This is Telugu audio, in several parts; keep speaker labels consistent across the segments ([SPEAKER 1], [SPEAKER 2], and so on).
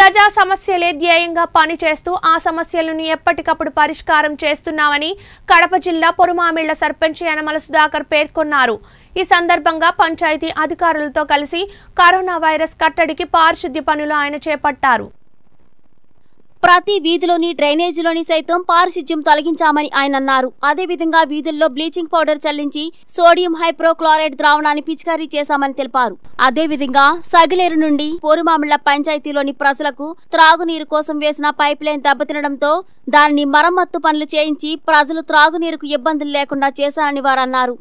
[SPEAKER 1] ప్రజా సమస్యలే ధ్యేయంగా పనిచేస్తూ ఆ సమస్యలను ఎప్పటికప్పుడు పరిష్కారం చేస్తున్నామని కడప జిల్లా పొరుమామిళ్ల సర్పంచ్ యనమల సుధాకర్ పేర్కొన్నారు ఈ సందర్భంగా పంచాయతీ అధికారులతో కలిసి కరోనా వైరస్ కట్టడికి పారిశుద్ధ్య పనులు ఆయన చేపట్టారు
[SPEAKER 2] ప్రతి వీధిలోని డ్రైనేజీలోని సైతం పారిశుధ్యం తొలగించామని ఆయన అన్నారు అదేవిధంగా వీధుల్లో బ్లీచింగ్ పౌడర్ చల్లించి సోడియం హైప్రోక్లోరైడ్ ద్రావణాన్ని పిచికారీ చేశామని తెలిపారు అదేవిధంగా సగిలేరు నుండి పోరుమామిళ్ల పంచాయతీలోని ప్రజలకు త్రాగునీరు కోసం వేసిన పైప్ లైన్ దెబ్బతినడంతో దానిని మరమ్మత్తు పనులు చేయించి ప్రజలు త్రాగునీరుకు ఇబ్బందులు లేకుండా చేశారని వారు అన్నారు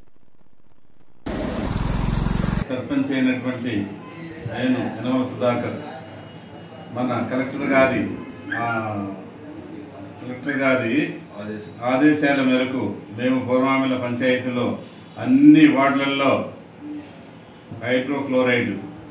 [SPEAKER 3] సర్పంచ్ అయినటువంటి నేను యనమల సుధాకర్ మన కలెక్టర్ గారి ఆ, కలెక్టర్ గారి ఆదేశాల మేరకు మేము పూర్వామిల పంచాయతీలో అన్ని వార్డులలో హైడ్రోక్లోరైడ్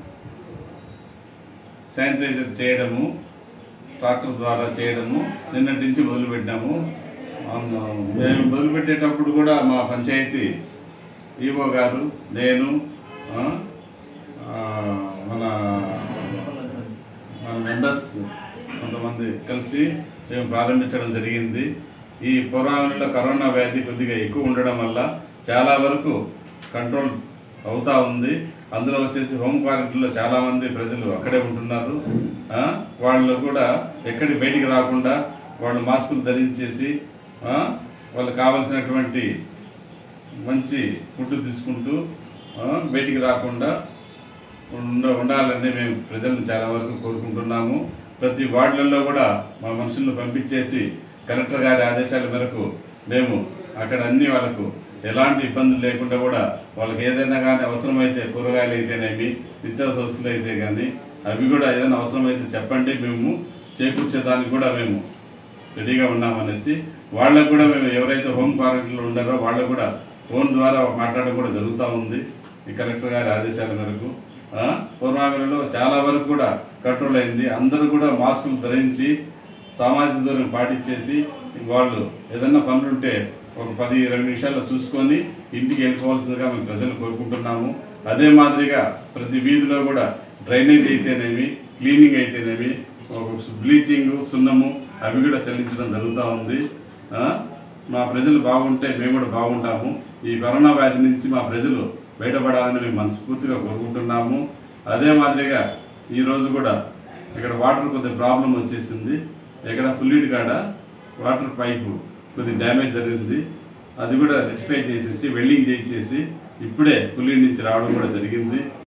[SPEAKER 3] శానిటైజర్ చేయడము ట్రాక్టర్ ద్వారా చేయడము నిన్నటి నుంచి మొదలుపెట్టాము అవును, మేము మొదలుపెట్టేటప్పుడు కూడా మా పంచాయతీ ఈవో గారు నేను ఆ, ఆ, మన మన మెంబర్స్ కొంతమంది కలిసి మేము ప్రారంభించడం జరిగింది ఈ పురాణంలో కరోనా వ్యాధి కొద్దిగా ఎక్కువ ఉండడం వల్ల చాలా వరకు కంట్రోల్ అవుతా ఉంది అందులో వచ్చేసి హోమ్ క్వారంటైన్లో చాలా మంది ప్రజలు అక్కడే ఉంటున్నారు ఆ, వాళ్ళు కూడా ఎక్కడి బయటికి రాకుండా వాళ్ళు మాస్కులు ధరించేసి ఆ, వాళ్ళకి కావలసినటువంటి మంచి ఫుడ్ తీసుకుంటూ ఆ, బయటికి రాకుండా ఉండ ఉండాలని మేము ప్రజలను చాలా వరకు కోరుకుంటున్నాము ప్రతి వార్డులలో కూడా మా మనుషులను పంపించేసి కలెక్టర్ గారి ఆదేశాల మేరకు మేము అక్కడ అన్ని వాళ్ళకు ఎలాంటి ఇబ్బందులు లేకుండా కూడా వాళ్ళకి ఏదైనా కానీ అవసరమైతే కూరగాయలు అయితేనేమి నిత్యావసర వస్తువులు అయితే కానీ అవి కూడా ఏదైనా అవసరమైతే చెప్పండి మేము చేకూర్చేదానికి కూడా మేము రెడీగా ఉన్నామనేసి వాళ్ళకు కూడా మేము ఎవరైతే హోమ్ క్వారంటైన్లో ఉండారో వాళ్ళకు కూడా ఫోన్ ద్వారా మాట్లాడడం కూడా జరుగుతూ ఉంది ఈ కలెక్టర్ గారి ఆదేశాల మేరకు ఆ, పూర్వాంగంలో చాలా వరకు కూడా కంట్రోల్ అయింది అందరూ కూడా మాస్కులు ధరించి సామాజిక దూరం పాటించేసి వాళ్ళు ఏదన్నా పనులుంటే ఒక పది ఇరవై నిమిషాల్లో చూసుకొని ఇంటికి వెళ్ళిపోవాల్సిందిగా మేము ప్రజలు కోరుకుంటున్నాము అదే మాదిరిగా ప్రతి వీధిలో కూడా డ్రైనేజ్ అయితేనేమి క్లీనింగ్ అయితేనేమి ఒక బ్లీచింగ్ సున్నము అవి కూడా చెల్లించడం జరుగుతూ ఉంది ఆ, మా ప్రజలు బాగుంటే మేము కూడా బాగుంటాము ఈ కరోనా వ్యాధి నుంచి మా ప్రజలు బయటపడాలని మేము మనస్ఫూర్తిగా కోరుకుంటున్నాము అదే మాదిరిగా ఈ రోజు కూడా ఇక్కడ వాటర్ కొద్దిగా ప్రాబ్లం వచ్చేసింది ఇక్కడ పుల్లిటి కాడ వాటర్ పైపు కొద్దిగా డ్యామేజ్ జరిగింది అది కూడా రెక్టిఫై చేసేసి వెల్డింగ్ చేసేసి ఇప్పుడే పుల్లి నుంచి రావడం కూడా జరిగింది